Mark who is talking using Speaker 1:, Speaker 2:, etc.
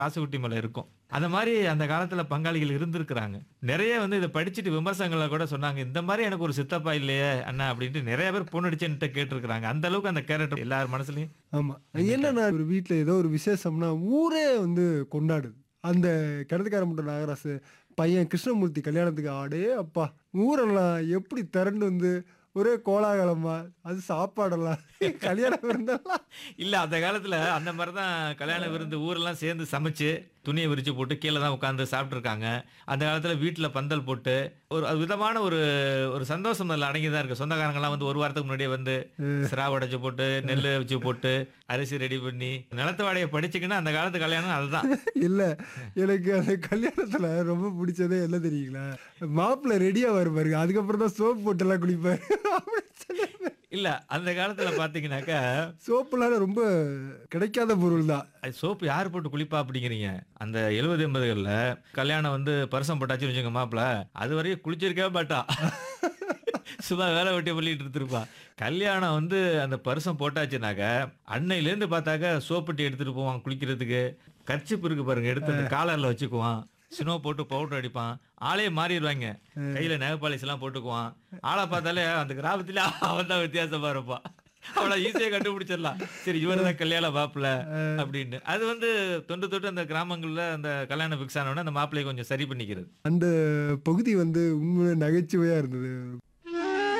Speaker 1: காசுகுட்டி மலை இருக்கும் அந்த மாதிரி அந்த காலத்துல பங்காளிகள் இருந்திருக்கிறாங்க நிறைய வந்து இதை படிச்சுட்டு விமர்சனங்களை கூட சொன்னாங்க இந்த மாதிரி எனக்கு ஒரு சித்தப்பா இல்லையே அண்ணா அப்படின்ட்டு நிறைய பேர் பொண்ணடிச்சுன்ட்டு கேட்டிருக்கிறாங்க அந்த அளவுக்கு அந்த கேரக்டர் எல்லார் மனசுலயும்
Speaker 2: ஆமா என்னன்னா ஒரு வீட்ல ஏதோ ஒரு விசேஷம்னா ஊரே வந்து கொண்டாடுது அந்த கிணத்துக்கார மட்டும் நாகராசு பையன் கிருஷ்ணமூர்த்தி கல்யாணத்துக்கு ஆடே அப்பா ஊரெல்லாம் எப்படி திரண்டு வந்து ஒரே கோலாகலமா அது சாப்பாடெல்லாம் கல்யாண விருந்தெல்லாம்
Speaker 1: இல்ல அந்த காலத்துல அந்த மாதிரி தான் கல்யாண விருந்து ஊரெல்லாம் சேர்ந்து சமைச்சு துணியை விரிச்சு போட்டு கீழே தான் உட்காந்து சாப்பிட்ருக்காங்க அந்த காலத்துல வீட்டுல பந்தல் போட்டு ஒரு அது விதமான ஒரு ஒரு சந்தோஷம் அதில் அடங்கி தான் இருக்கு சொந்தக்காரங்கலாம் வந்து ஒரு வாரத்துக்கு முன்னாடியே வந்து சிராவை உடைச்சு போட்டு நெல் வச்சு போட்டு அரிசி ரெடி பண்ணி நிலத்து வாடையை படிச்சுக்கின்னா அந்த காலத்து கல்யாணம் அதுதான்
Speaker 2: இல்ல எனக்கு அந்த கல்யாணத்துல ரொம்ப பிடிச்சதே என்ன தெரியுங்களா மாப்பிள்ளை ரெடியா வருவாரு அதுக்கப்புறம் தான் சோப் போட்டு எல்லாம் குளிப்பாரு
Speaker 1: இல்ல அந்த காலத்துல பாத்தீங்கன்னாக்கா
Speaker 2: சோப்புலாம் ரொம்ப கிடைக்காத பொருள் தான்
Speaker 1: அது சோப்பு யார் போட்டு குளிப்பா அப்படிங்கிறீங்க அந்த எழுபது எண்பதுகளில் கல்யாணம் வந்து பரிசம் போட்டாச்சுன்னு வச்சுங்க மாப்பிள அது வரையும் குளிச்சிருக்கவே மாட்டா சும்மா வேலை வெட்டி பண்ணிட்டு இருந்திருப்பா கல்யாணம் வந்து அந்த பரிசம் போட்டாச்சுனாக்க அன்னையிலேருந்து பார்த்தாக்க சோப்புட்டி எடுத்துட்டு போவான் குளிக்கிறதுக்கு கர்ச்சிப்பு இருக்கு பாருங்க எடுத்து அந்த காலர்ல வச்சுக்குவான் ஸ்னோ போட்டு பவுடர் அடிப்பான் ஆளே மாறிடுவாங்க கையில நகப்பாலிஸ் எல்லாம் போட்டுக்குவான் ஆளை பார்த்தாலே அந்த கிராமத்துல அவன் தான் வித்தியாசமா இருப்பான் அவளை ஈஸியா கண்டுபிடிச்சிடலாம் சரி இவரு தான் கல்யாண மாப்பிள்ள அப்படின்னு அது வந்து தொண்டு தொட்டு அந்த கிராமங்கள்ல அந்த கல்யாணம் ஃபிக்ஸ் ஆனவொடனே அந்த மாப்பிள்ளையை கொஞ்சம் சரி பண்ணிக்கிறது
Speaker 2: அந்த பகுதி வந்து உண்மையிலே நகைச்சுவையா இருந்தது